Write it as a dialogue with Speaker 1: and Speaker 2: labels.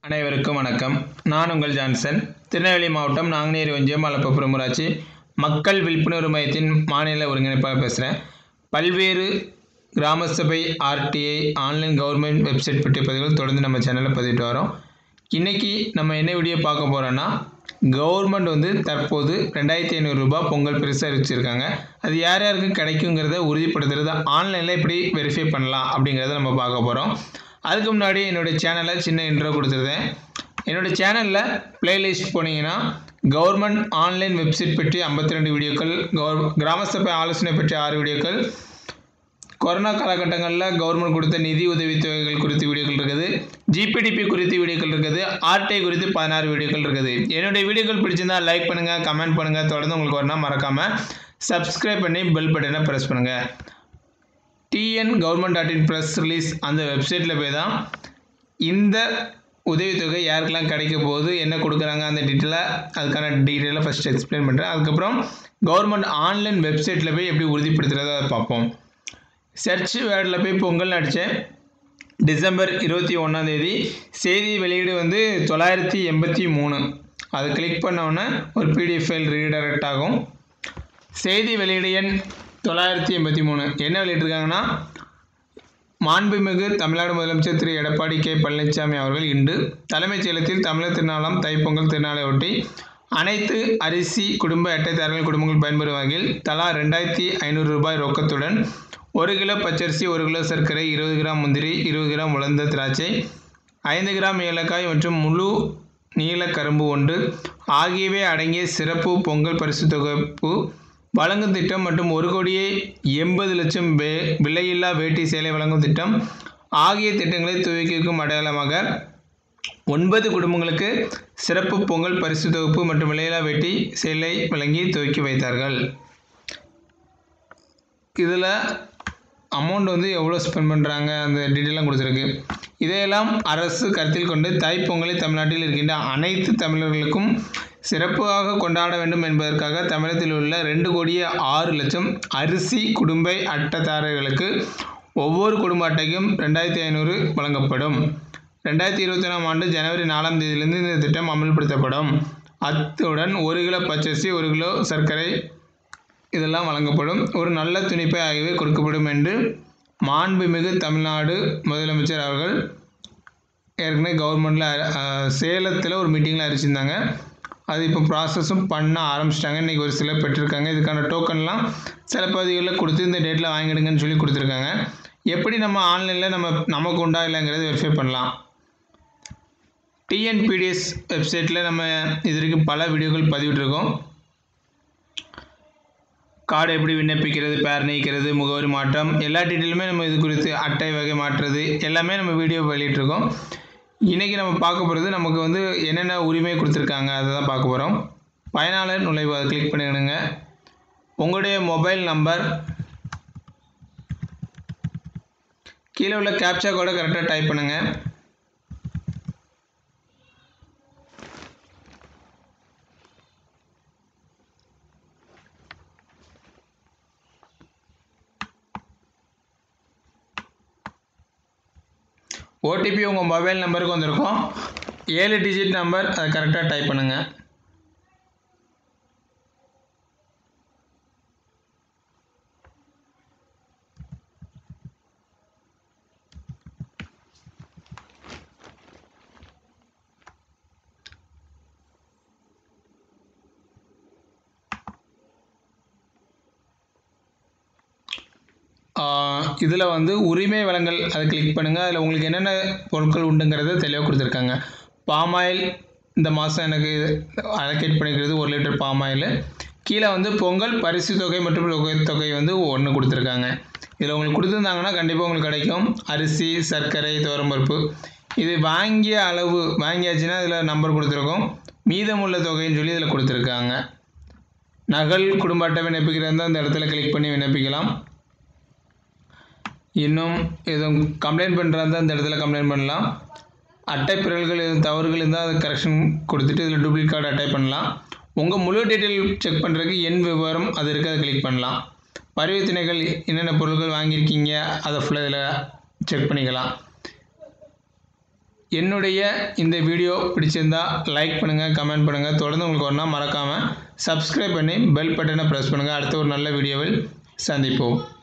Speaker 1: அனைவருக்கும் வணக்கம் நான் உங்கள் ஜான்சன் திருநெல்வேலி மாவட்டம் நாங்குநேரி ஒன்றியம் மலப்புரம் ஊராட்சி மக்கள் விழிப்புணர்வு மையத்தின் மாநில ஒருங்கிணைப்பாளர் பேசுகிறேன் பல்வேறு கிராம சபை ஆர்டிஐ ஆன்லைன் கவர்மெண்ட் வெப்சைட் பற்றிய பதிவுகள் தொடர்ந்து நம்ம சேனலில் பதிவிட்டு வரோம் இன்றைக்கி நம்ம என்ன வீடியோ பார்க்க போகிறோன்னா கவர்மெண்ட் வந்து தற்போது ரெண்டாயிரத்தி ஐநூறுரூபா பொங்கல் பரிசு அறிவிச்சிருக்காங்க அது யார் யாருக்கு கிடைக்குங்கிறத உறுதிப்படுத்துறது ஆன்லைனில் எப்படி வெரிஃபை பண்ணலாம் அப்படிங்கிறத நம்ம பார்க்க போகிறோம் அதுக்கு முன்னாடி என்னுடைய சேனலை சின்ன இன்ட்ரோ கொடுத்துருந்தேன் என்னுடைய சேனலில் பிளேலிஸ்ட் போனீங்கன்னா கவர்மெண்ட் ஆன்லைன் வெப்சைட் பற்றி ஐம்பத்தி ரெண்டு வீடியோக்கள் கவர் கிராம சபை ஆலோசனை பற்றி ஆறு வீடியோக்கள் கொரோனா காலகட்டங்களில் கவர்மெண்ட் கொடுத்த நிதி உதவித்தொகைகள் குறித்து வீடியோக்கள் இருக்குது ஜிபிடிபி குறித்து வீடியோக்கள் இருக்குது ஆர்டிஐ குறித்து பதினாறு வீடியோக்கள் இருக்குது என்னுடைய வீடியோக்கள் பிடிச்சிருந்தா லைக் பண்ணுங்கள் கமெண்ட் பண்ணுங்கள் தொடர்ந்து உங்களுக்கு வரணும் மறக்காமல் சப்ஸ்கிரைப் பண்ணி பெல் பட்டனை ப்ரெஸ் பண்ணுங்கள் T N government dot in press release அந்த வெப்சைட்டில் போய் தான் இந்த உதவித்தொகை யாருக்கெல்லாம் கிடைக்க போகுது என்ன கொடுக்குறாங்க அந்த டீட்டெயிலாக அதுக்கான டீட்டெயிலாக ஃபஸ்ட் எக்ஸ்பிளைன் பண்ணுறேன் அதுக்கப்புறம் கவர்மெண்ட் ஆன்லைன் வெப்சைட்டில் போய் எப்படி உறுதிப்படுத்துகிறத அதை பார்ப்போம் சர்ச் வேர்டில் போய் பொங்கல் அடித்தேன் டிசம்பர் இருபத்தி ஒன்றாந்தேதி செய்தி வெளியீடு வந்து தொள்ளாயிரத்தி எண்பத்தி மூணு அதை கிளிக் பண்ணோன்னே ஒரு பிடிஎஃப் ஃபைல் ரீடைரக்ட் ஆகும் செய்தி வெளியீடு எண் தொள்ளாயிரத்தி எண்பத்தி மூணு என்ன வெளியிட்டிருக்காங்கன்னா மாண்புமிகு தமிழ்நாடு முதலமைச்சர் திரு எடப்பாடி கே பழனிசாமி அவர்கள் இன்று தலைமைச் செயலகத்தில் தமிழர் திருநாளாம் தைப்பொங்கல் திருநாளை ஒட்டி அனைத்து அரிசி குடும்ப அட்டைதாரர்கள் குடும்பங்கள் பயன்பெறும் வகையில் தலா ரெண்டாயிரத்தி ஐநூறு ரூபாய் ரொக்கத்துடன் ஒரு கிலோ பச்சரிசி ஒரு கிலோ சர்க்கரை இருபது கிராம் முந்திரி இருபது கிராம் உலர்ந்த திராட்சை ஐந்து கிராம் ஏலக்காய் மற்றும் முழு நீல கரும்பு ஒன்று ஆகியவை அடங்கிய சிறப்பு பொங்கல் பரிசு தொகுப்பு வழங்கும் திட்டம் மற்றும் ஒரு கோடியே எண்பது லட்சம் வே விலையில்லா வேட்டி சேலை வழங்கும் திட்டம் ஆகிய திட்டங்களை துவக்கிக்கும் அடையாளமாக ஒன்பது குடும்பங்களுக்கு சிறப்பு பொங்கல் பரிசு தொகுப்பு மற்றும் விலையில்லா வேட்டி சேலை வழங்கி துவக்கி வைத்தார்கள் இதில் அமௌண்ட் வந்து எவ்வளோ ஸ்பெண்ட் பண்ணுறாங்க அந்த டீட்டெயிலாம் கொடுத்துருக்கு இதையெல்லாம் அரசு கருத்தில் கொண்டு தைப்பொங்கலை தமிழ்நாட்டில் இருக்கின்ற அனைத்து தமிழர்களுக்கும் சிறப்பாக கொண்டாட வேண்டும் என்பதற்காக தமிழகத்தில் உள்ள ரெண்டு கோடியே ஆறு லட்சம் அரிசி குடும்ப அட்டைதாரர்களுக்கு ஒவ்வொரு குடும்ப அட்டைக்கும் ரெண்டாயிரத்தி ஐநூறு வழங்கப்படும் ரெண்டாயிரத்தி இருபத்தி ஒன்றாம் ஆண்டு ஜனவரி நாலாம் தேதியிலிருந்து இந்த திட்டம் அமல்படுத்தப்படும் அத்துடன் ஒரு கிலோ பச்சரிசி ஒரு கிலோ சர்க்கரை இதெல்லாம் வழங்கப்படும் ஒரு நல்ல துணிப்பை ஆகியவை கொடுக்கப்படும் என்று மாண்புமிகு தமிழ்நாடு முதலமைச்சர் அவர்கள் ஏற்கனவே கவர்மெண்ட்டில் சேலத்தில் ஒரு மீட்டிங்கில் அறிவிச்சிருந்தாங்க அது இப்போ ப்ராசஸும் பண்ண ஆரம்பிச்சிட்டாங்க இன்றைக்கி ஒரு சிலர் பெற்றிருக்காங்க இதுக்கான டோக்கன்லாம் சில பகுதிகளில் கொடுத்து இந்த டேட்டில் வாங்கிடுங்கன்னு சொல்லி கொடுத்துருக்காங்க எப்படி நம்ம ஆன்லைனில் நம்ம நமக்கு உண்டா இல்லைங்கிறத வெரிஃபை பண்ணலாம் டிஎன்பிடிஎஸ் வெப்சைட்டில் நம்ம இது வரைக்கும் பல வீடியோக்கள் பதிவிட்டிருக்கோம் கார்டு எப்படி விண்ணப்பிக்கிறது பேர் நீக்கிறது முகவரி மாற்றம் எல்லா டீட்டெயிலுமே நம்ம இது குறித்து அட்டை வகை மாற்றுறது எல்லாமே நம்ம வீடியோ வெளியிட்ருக்கோம் இன்றைக்கி நம்ம பார்க்க போகிறது நமக்கு வந்து என்னென்ன உரிமை கொடுத்துருக்காங்க அதை தான் பார்க்க போகிறோம் பயனாளர் நுழைவு அதை கிளிக் பண்ணிடுங்க உங்களுடைய மொபைல் நம்பர் கீழே உள்ள கேப்சா கோடை கரெக்டாக டைப் பண்ணுங்கள் ஓடிபி உங்கள் மொபைல் நம்பருக்கு வந்திருக்கும் ஏழு டிஜிட் நம்பர் அதை கரெக்டாக டைப் பண்ணுங்கள் இதில் வந்து உரிமை வழங்கல் அதை கிளிக் பண்ணுங்கள் அதில் உங்களுக்கு என்னென்ன பொருட்கள் உண்டுங்கிறத தெளிவாக கொடுத்துருக்காங்க பாமாயில் இந்த மாதம் எனக்கு அலோகேட் பண்ணிக்கிறது ஒரு லிட்டர் பாமாயில் கீழே வந்து பொங்கல் பரிசு தொகை மற்றும் தொகை வந்து ஒன்று கொடுத்துருக்காங்க இதில் உங்களுக்கு கொடுத்துருந்தாங்கன்னா கண்டிப்பாக உங்களுக்கு கிடைக்கும் அரிசி சர்க்கரை துவரம்பருப்பு இது வாங்கிய அளவு வாங்கியாச்சுன்னா இதில் நம்பர் கொடுத்துருக்கோம் மீதமுள்ள தொகைன்னு சொல்லி இதில் கொடுத்துருக்காங்க நகல் குடும்ப அட்டை விண்ணப்பிக்கிறதா அந்த இடத்துல கிளிக் பண்ணி விண்ணப்பிக்கலாம் இன்னும் எதுவும் கம்ப்ளைண்ட் பண்ணுறதா அந்த இடத்துல கம்ப்ளைண்ட் பண்ணலாம் அட்டை பிறல்கள் எதுவும் தவறுகள் இருந்தால் அதை கரெக்ஷன் கொடுத்துட்டு இதில் டூப்ளிகேட் கார்டு அட்டை பண்ணலாம் உங்கள் முழு டீட்டெயில் செக் பண்ணுறதுக்கு என் விவரம் அது இருக்குது அதை கிளிக் பண்ணலாம் பரிவர்த்தனைகள் என்னென்ன பொருட்கள் வாங்கியிருக்கீங்க அதை ஃபுல்லாக இதில் செக் பண்ணிக்கலாம் என்னுடைய இந்த வீடியோ பிடிச்சிருந்தா லைக் பண்ணுங்கள் கமெண்ட் பண்ணுங்கள் தொடர்ந்து உங்களுக்கு ஒன்றா மறக்காமல் சப்ஸ்கிரைப் பண்ணி பெல் பட்டனை ப்ரெஸ் பண்ணுங்கள் அடுத்த ஒரு நல்ல வீடியோவில் சந்திப்போம்